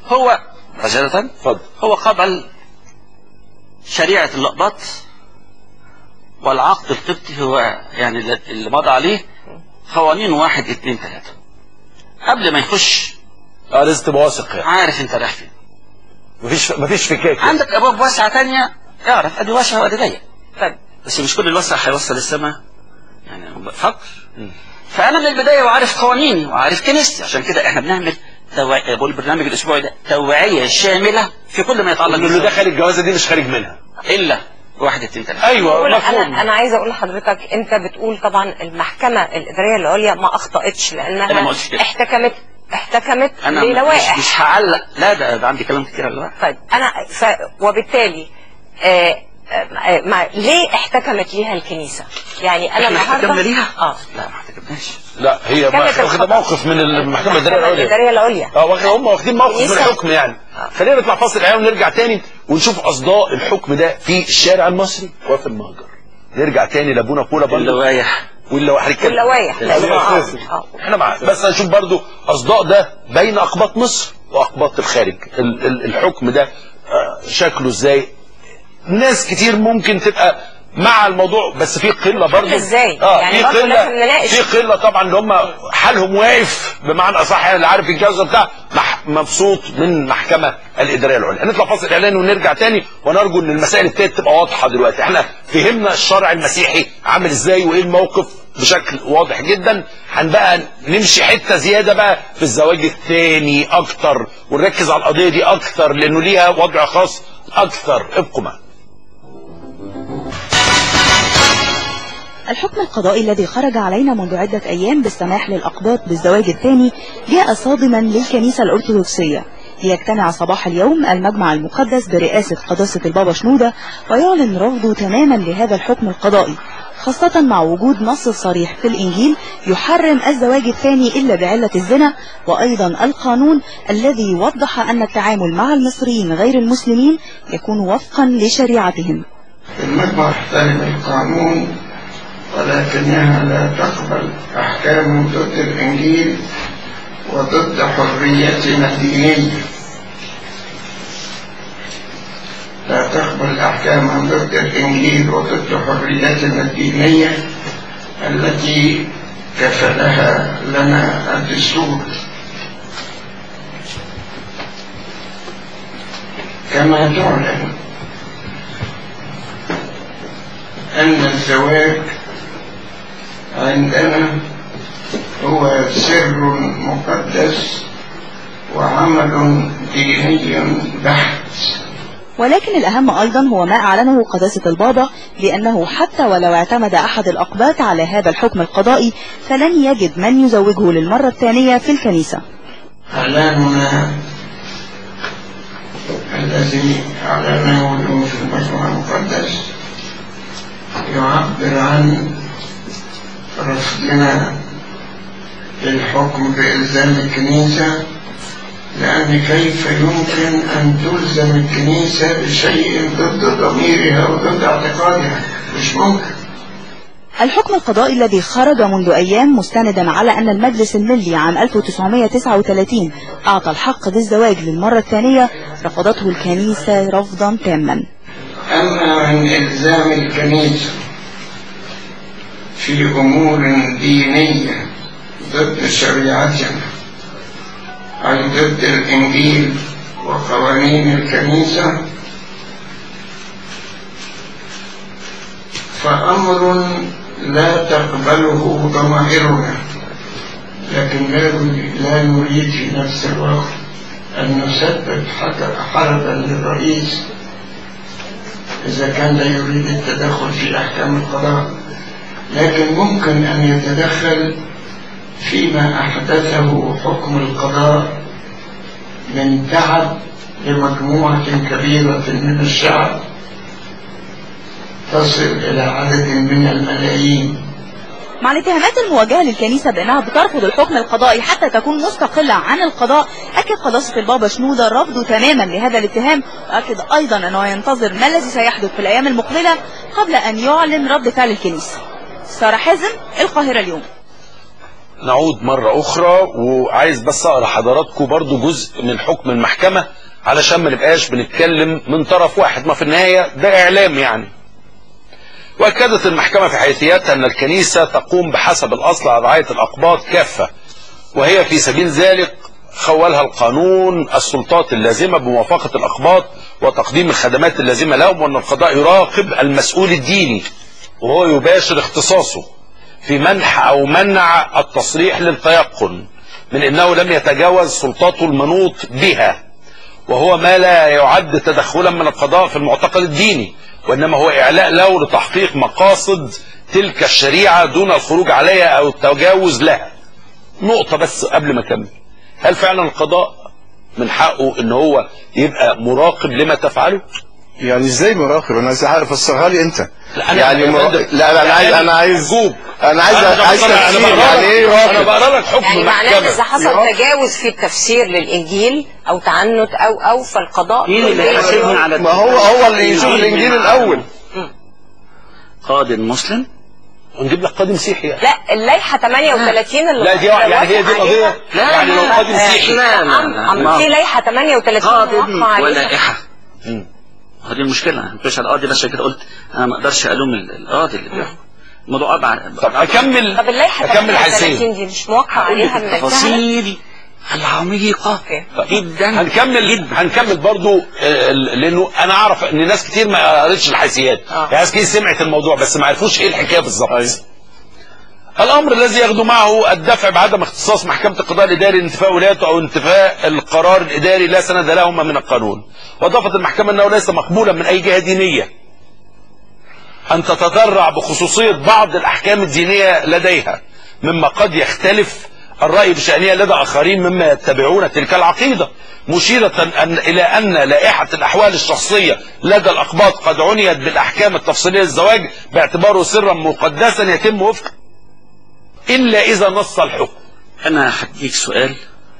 هو عجلة اتفضل هو قبل شريعة اللقباط والعقد القبطي هو يعني اللي- اللي مضى عليه قوانين واحد اتنين تلاتة قبل ما يخش اه لازم تبقى واثق يعني عارف انت رايح فين مفيش مفيش فكاك يعني. عندك ابواب واسعة تانية اعرف ادي واسعة وادي ضيق طيب بس مش كل الوسع هيوصل السماء يعني فقر فانا من البدايه وعارف قوانيني وعارف كنيستي عشان كده احنا بنعمل توعية بقول البرنامج الاسبوعي ده توعيه شامله في كل ما يتعلق اللي بالزواج. دخل الجوازه دي مش خارج منها الا واحد اتنين تلاته ايوه بقول مفهوم انا انا عايزه اقول لحضرتك انت بتقول طبعا المحكمه الاداريه العليا ما اخطاتش أنا ما لانها قلتش كده. احتكمت احتكمت انا مش, للوائح مش هعلق لا ده, ده عندي كلام كتير على الوقت طيب انا ف... وبالتالي آه آه ما... ليه احتكمت ليها الكنيسه؟ يعني انا احنا النهارده احتكمنا ليها اه لا ما احتكمناش لا هي كانت واخده الخطأ. موقف من المحكمه الاداريه العليا الاداريه العليا اه واخد هم واخدين موقف من الكنيسة- الحكم يعني خلينا نطلع فاصل الاعلان ونرجع تاني ونشوف اصداء الحكم ده في الشارع المصري وفي المهجر نرجع تاني لابونا بولا برضه اللوائح واللوائح هنتكلم. واللوائح، لا، ده آه، أساسي. آه. احنا مع بس هنشوف برضه اصداء ده بين اقباط مصر واقباط الخارج ال- ال- الحكم ده آه، شكله ازاي ناس كتير ممكن تبقى مع الموضوع بس في قله برضه إزاي؟ اه يعني في برضه قله لازم نناقش. في قله طبعا اللي هم حالهم واقف بمعنى اصح يعني اللي عارف يتجوز بتاع مح- مبسوط من المحكمه الاداريه العليا هنطلع فاصل اعلان ونرجع تاني ونرجو ان المسائل ابتدت تبقى واضحه دلوقتي احنا فهمنا الشرع المسيحي عامل ازاي وايه الموقف بشكل واضح جدا هنبقى نمشي حته زياده بقى في الزواج الثاني اكتر ونركز على القضيه دي اكتر لانه ليها وضع خاص اكتر ابقوا معنا الحكم القضائي الذي خرج علينا منذ عدة أيام بالسماح للأقباط بالزواج الثاني جاء صادما للكنيسة الأرثوذكسية ليجتمع صباح اليوم المجمع المقدس برئاسة قداسة البابا شنودة ويعلن رفضه تماما لهذا الحكم القضائي خاصة مع وجود نص صريح في الإنجيل يحرم الزواج الثاني إلا بعلة الزنا وأيضا القانون الذي وضح أن التعامل مع المصريين غير المسلمين يكون وفقا لشريعتهم المجمع تحترم القانون ولكنها لا تقبل أحكام ضد الإنجيل وضد حريتنا الدينية لا تقبل أحكاما ضد الإنجيل وضد حريتنا الدينية التي كفلها لنا الدستور كما تعلن أن الزواج عندنا هو سر مقدس وعمل ديني بحت ولكن الأهم أيضا هو ما أعلنه قداسة البابا بأنه حتى ولو اعتمد أحد الأقباط على هذا الحكم القضائي فلن يجد من يزوجه للمرة الثانية في الكنيسة إعلاننا الذي أعلنه اليوم في المجمع المقدس يعبر عن رفضنا للحكم بإلزام الكنيسة لأن كيف يمكن أن تلزم الكنيسة بشيء ضد ضميرها وضد اعتقادها مش ممكن الحكم القضائي الذي خرج منذ أيام مستندا على أن المجلس الملي عام 1939 أعطى الحق بالزواج للمرة الثانية رفضته الكنيسة رفضا تاما أما عن إلزام الكنيسة في أمور دينية ضد شريعتنا أي ضد الإنجيل وقوانين الكنيسة فأمر لا تقبله ضمائرنا لكن لا لا نريد في نفس الوقت أن نسبب حرجا للرئيس إذا كان لا يريد التدخل في أحكام القضاء لكن ممكن أن يتدخل فيما أحدثه حكم القضاء من تعب لمجموعة كبيرة من الشعب تصل إلى عدد من الملايين مع الاتهامات الموجهة للكنيسة بأنها بترفض الحكم القضائي حتى تكون مستقلة عن القضاء أكد قداسة البابا شنودة رفضه تماما لهذا الاتهام وأكد أيضا أنه ينتظر ما الذي سيحدث في الأيام المقبلة قبل أن يعلن رد فعل الكنيسة سارة حازم القاهرة اليوم نعود مرة أخرى وعايز بس أقرأ حضراتكم برضو جزء من حكم المحكمة علشان ما نبقاش بنتكلم من طرف واحد ما في النهاية ده إعلام يعني وأكدت المحكمة في حيثياتها أن الكنيسة تقوم بحسب الأصل على رعاية الأقباط كافة وهي في سبيل ذلك خولها القانون السلطات اللازمة بموافقة الأقباط وتقديم الخدمات اللازمة لهم وأن القضاء يراقب المسؤول الديني وهو يباشر اختصاصه في منح أو منع التصريح للتيقن من أنه لم يتجاوز سلطاته المنوط بها وهو ما لا يعد تدخلا من القضاء في المعتقد الديني وإنما هو إعلاء له لتحقيق مقاصد تلك الشريعة دون الخروج عليها أو التجاوز لها نقطة بس قبل ما أكمل هل فعلا القضاء من حقه ان هو يبقى مراقب لما تفعله يعني ازاي مراقب انا عايز عارف فسرها لي انت لا، أنا- يعني يا مرا... فندم، لا لا انا عايز انا عايز أرجوك. انا عايز أنا عايز بقرأ- أنا تفسير بقرأ يعني لك- ايه انا راقب بقرا لك حكم يعني معناه المحكمة اذا حصل يراقب. تجاوز في التفسير للانجيل او تعنت او او فالقضاء مين اللي هيحاسبني على ما هو هو اللي يشوف الانجيل الاول قاض مسلم ونجيب لك قاضي مسيحي يعني. لا اللائحه 38 اللي لا دي يعني هي دي وافق القضية عليها. لا، يعني لو لا، قاضي لا، مسيحي لا، لا، عم لا، عم لا. في لائحه 38 قاض موقع عليها ولائحة مم. هذه المشكلة أنا مش على القاضي بس عشان كده قلت أنا ما أقدرش ألوم ال- القاضي اللي بيحكم الموضوع أبعد طب اكمل طب اللائحه اكمل 38 حيثيه دي مش موقع عليها من الجهل تفاصيل العميقة أوكي. جدا هنكمل جدا هنكمل برضو آه، لانه انا اعرف ان ناس كتير ما قريتش الحيثيات آه. ناس كتير سمعت الموضوع بس ما عرفوش ايه الحكايه بالظبط الامر الذي ياخذ معه الدفع بعدم اختصاص محكمه القضاء الاداري لانتفاء ولايته او انتفاء القرار الاداري لا سند لهما من القانون واضافت المحكمه انه ليس مقبولا من اي جهه دينيه ان تتذرع بخصوصيه بعض الاحكام الدينيه لديها مما قد يختلف الراي بشانها لدى اخرين مما يتبعون تلك العقيده مشيره أن الى ان لائحه الاحوال الشخصيه لدى الاقباط قد عنيت بالاحكام التفصيليه للزواج باعتباره سرا مقدسا يتم وفق الا اذا نص الحكم أنا هديك سؤال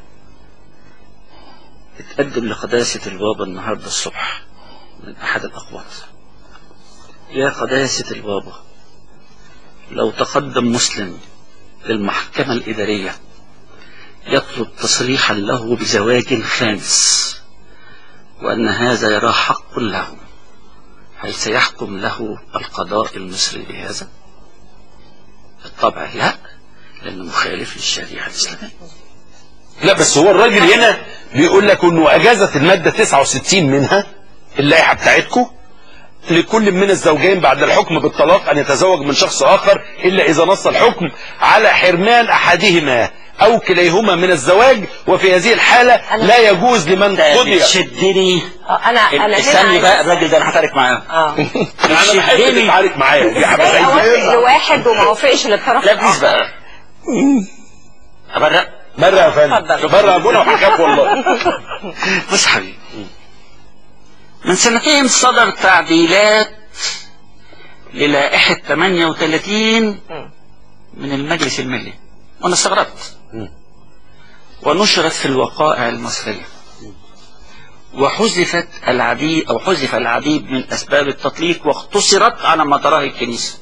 اتقدم لقداسة البابا النهاردة الصبح من أحد الأقباط يا قداسة البابا لو تقدم مسلم للمحكمة الإدارية يطلب تصريحا له بزواج خامس وأن هذا يراه حق له هل سيحكم له القضاء المصري بهذا؟ بالطبع لا لأنه مخالف للشريعة الإسلامية لا بس هو الراجل هنا بيقول لك انه اجازت الماده 69 منها اللائحه بتاعتكم لكل من الزوجين بعد الحكم بالطلاق ان يتزوج من شخص اخر الا اذا نص الحكم على حرمان احدهما او كليهما من الزواج وفي هذه الحاله لا يجوز لمن قضي تشدني آه، انا انا هنا استني بقى عايز- الراجل ده انا هتعارك معاه اه انا بحب تشدني. تتعارك معايا دي حاجه ازاي غريبة. اوافق لواحد وما اوافقش للطرف لا بليز الآخر؟ بقى أبرق بره يا فندم اتفضل. بره يا ابونا وحكاك والله بص حبيبي من سنتين صدر تعديلات للائحة 38 من المجلس الملي وأنا استغربت ونشرت في الوقائع المصرية وحذفت العديد أو حذف العديد من أسباب التطليق واقتصرت على ما تراه الكنيسة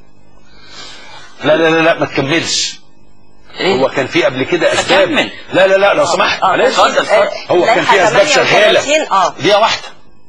لا لا لا لا ما تكملش إيه؟ هو كان في قبل كده اسباب أكمل. لا لا لا لو سمحت آه، معلش اتفضل، اتفضل. هو كان في لائحة اسباب شغاله 38 اه دقيقه واحده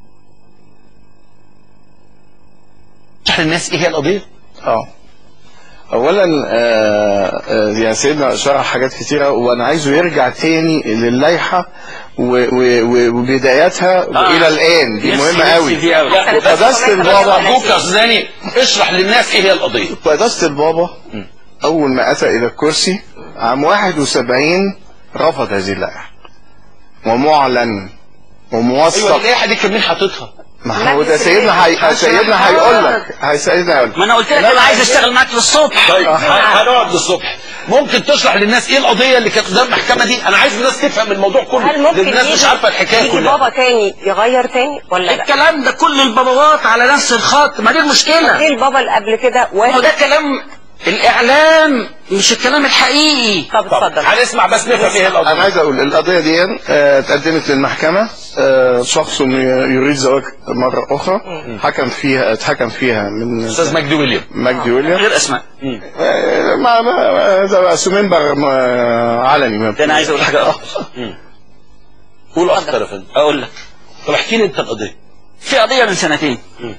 اشرح للناس ايه هي القضيه اه اولا آه آه يا سيدنا شرح حاجات كتيره وانا عايزه يرجع تاني للائحه و- و- و- وبداياتها آه. الى الان دي نفسي- مهمه نفسي قوي دي أوي. لا وقداسه البابا ارجوك يا استاذاني اشرح للناس ايه هي القضيه قداسه البابا اول ما اتى الى الكرسي عام 71 رفض هذه اللائحه ومعلن ايوه وموثق اللائحه دي كان مين حاططها ما هو ده سيدنا هي... سيدنا هيقول لك هي سيدنا هيقول لك ما أنا قلت لك أنا عايز أشتغل معاك للصبح طيب ه- هنقعد للصبح ممكن تشرح للناس ايه القضيه اللي كانت قدام المحكمه دي انا عايز الناس تفهم الموضوع كله هل ممكن لأن الناس مش يجي- عارفه الحكايه يجي كلها بابا تاني يغير تاني ولا لا؟ الكلام ده كل البابوات على نفس الخط ما دي المشكلة ايه البابا اللي قبل كده هو واحد ده كلام الاعلام مش الكلام الحقيقي طب طب اتفضل هنسمع بس نفهم ايه انا القضيه عايز اقول القضيه دي آه، اتقدمت للمحكمه آه، شخص يريد زواج مره اخرى حكم فيها اتحكم فيها من استاذ مجدي ويليام مجدي ويليام غير اسماء آه، ما ما ده بقى سمنبر آه، علني ده انا عايز اقول حاجه اكتر قول اكتر يا فندم اقول لك طب احكي لي انت القضيه في قضيه من سنتين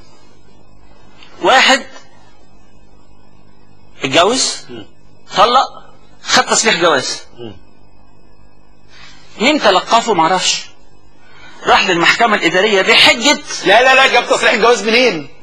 واحد اتجوز طلق خد تصريح جواز مين تلقفه معرفش راح للمحكمة الإدارية بحجة لا لا لا جاب تصريح الجواز منين